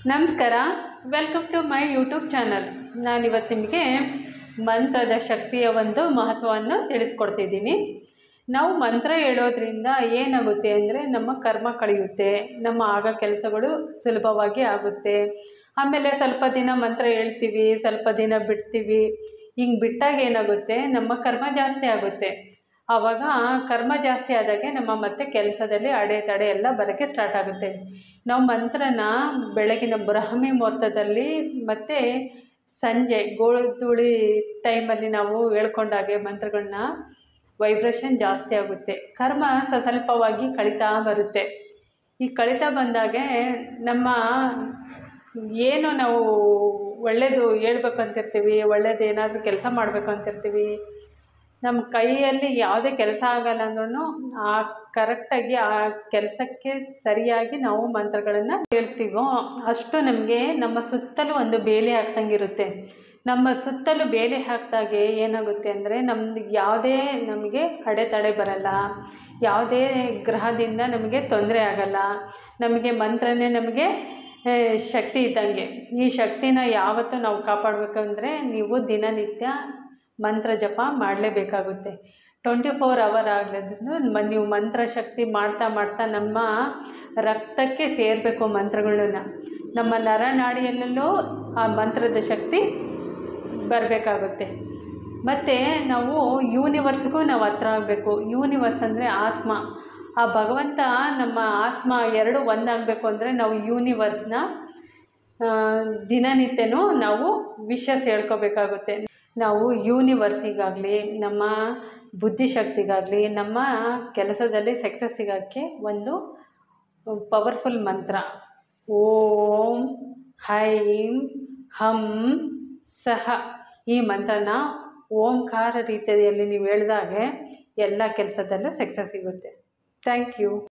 ನಮಸ್ಕಾರ welcome to my YouTube channel ನಾನಿವತ್ತು ನಿಮಗೆ ಮಂತ್ರದ ಶಕ್ತಿಯ ಒಂದು ಮಹತ್ವವನ್ನು ತಿಳಿಸ್ಕೊಡ್ತಿದ್ದೀನಿ ನಾವು ಮಂತ್ರ ಹೇಳೋದ್ರಿಂದ ಏನಾಗುತ್ತೆ ಅಂದರೆ ನಮ್ಮ ಕರ್ಮ ಕಳೆಯುತ್ತೆ ನಮ್ಮ ಆಗ ಕೆಲಸಗಳು ಸುಲಭವಾಗಿ ಆಗುತ್ತೆ ಆಮೇಲೆ ಸ್ವಲ್ಪ ದಿನ ಮಂತ್ರ ಹೇಳ್ತೀವಿ ಸ್ವಲ್ಪ ದಿನ ಬಿಡ್ತೀವಿ ಹಿಂಗೆ ಬಿಟ್ಟಾಗ ಏನಾಗುತ್ತೆ ನಮ್ಮ ಕರ್ಮ ಜಾಸ್ತಿ ಆಗುತ್ತೆ ಆವಾಗ ಕರ್ಮ ಜಾಸ್ತಿ ಆದಾಗೆ ನಮ್ಮ ಮತ್ತೆ ಕೆಲಸದಲ್ಲಿ ಅಡೆತಡೆ ಎಲ್ಲ ಬರೋಕ್ಕೆ ಸ್ಟಾರ್ಟ್ ಆಗುತ್ತೆ ನಾವು ಮಂತ್ರನ ಬೆಳಗಿನ ಬ್ರಾಹ್ಮಿ ಮುಹೂರ್ತದಲ್ಲಿ ಮತ್ತು ಸಂಜೆ ಗೋಧೂಳಿ ಟೈಮಲ್ಲಿ ನಾವು ಹೇಳ್ಕೊಂಡಾಗೆ ಮಂತ್ರಗಳನ್ನ ವೈಬ್ರೇಷನ್ ಜಾಸ್ತಿ ಆಗುತ್ತೆ ಕರ್ಮ ಸ ಸ್ವಲ್ಪವಾಗಿ ಕಳೀತಾ ಬರುತ್ತೆ ಈ ಕಳೀತಾ ಬಂದಾಗೆ ನಮ್ಮ ಏನು ನಾವು ಒಳ್ಳೆಯದು ಹೇಳ್ಬೇಕು ಅಂತಿರ್ತೀವಿ ಒಳ್ಳೇದು ಏನಾದರೂ ಕೆಲಸ ಮಾಡಬೇಕು ಅಂತಿರ್ತೀವಿ ನಮ್ಮ ಕೈಯಲ್ಲಿ ಯಾವುದೇ ಕೆಲಸ ಆಗಲ್ಲ ಅಂದ್ರೂ ಆ ಕರೆಕ್ಟಾಗಿ ಆ ಕೆಲಸಕ್ಕೆ ಸರಿಯಾಗಿ ನಾವು ಮಂತ್ರಗಳನ್ನು ಹೇಳ್ತೀವೋ ಅಷ್ಟು ನಮಗೆ ನಮ್ಮ ಸುತ್ತಲೂ ಒಂದು ಬೇಲಿ ಹಾಕ್ದಂಗಿರುತ್ತೆ ನಮ್ಮ ಸುತ್ತಲೂ ಬೇಲಿ ಹಾಕಿದಾಗೆ ಏನಾಗುತ್ತೆ ಅಂದರೆ ನಮ್ದು ಯಾವುದೇ ನಮಗೆ ಅಡೆತಡೆ ಬರಲ್ಲ ಯಾವುದೇ ಗ್ರಹದಿಂದ ನಮಗೆ ತೊಂದರೆ ಆಗಲ್ಲ ನಮಗೆ ಮಂತ್ರನೇ ನಮಗೆ ಆ, ಶಕ್ತಿ ಇದ್ದಂಗೆ ಈ ಶಕ್ತಿನ ಯಾವತ್ತೂ ನಾವು ಕಾಪಾಡಬೇಕಂದ್ರೆ ನೀವು ದಿನನಿತ್ಯ ಮಂತ್ರ ಜಪ ಮಾಡಲೇಬೇಕಾಗುತ್ತೆ ಟ್ವೆಂಟಿ ಫೋರ್ ಅವರ್ ಆಗಲಿದ್ರು ಮ ನೀವು ಮಂತ್ರ ಶಕ್ತಿ ಮಾಡ್ತಾ ಮಾಡ್ತಾ ನಮ್ಮ ರಕ್ತಕ್ಕೆ ಸೇರಬೇಕು ಮಂತ್ರಗಳನ್ನ ನಮ್ಮ ನರನಾಡಿಯಲ್ಲೂ ಆ ಮಂತ್ರದ ಶಕ್ತಿ ಬರಬೇಕಾಗುತ್ತೆ ಮತ್ತು ನಾವು ಯೂನಿವರ್ಸ್ಗೂ ನಾವು ಹತ್ರ ಆಗಬೇಕು ಯೂನಿವರ್ಸ್ ಅಂದರೆ ಆತ್ಮ ಆ ಭಗವಂತ ನಮ್ಮ ಆತ್ಮ ಎರಡು ಒಂದಾಗಬೇಕು ಅಂದರೆ ನಾವು ಯೂನಿವರ್ಸ್ನ ಆ, ದಿನನಿತ್ಯನೂ ನಾವು ವಿಷಯ ಸೇಳ್ಕೋಬೇಕಾಗುತ್ತೆ ನಾವು ಯೂನಿವರ್ಸಿಗಾಗಲಿ ನಮ್ಮ ಬುದ್ಧಿಶಕ್ತಿಗಾಗಲಿ ನಮ್ಮ ಕೆಲಸದಲ್ಲಿ ಸಕ್ಸಸ್ ಸಿಗೋಕ್ಕೆ ಒಂದು ಪವರ್ಫುಲ್ ಮಂತ್ರ ಓಂ ಹೈಂ ಹಂ ಸಹ ಈ ಮಂತ್ರನ ಓಂಕಾರ ರೀತಿಯಲ್ಲಿ ನೀವು ಹೇಳಿದಾಗೆ ಎಲ್ಲ ಕೆಲಸದಲ್ಲೂ ಸಕ್ಸಸ್ ಸಿಗುತ್ತೆ ಥ್ಯಾಂಕ್ ಯು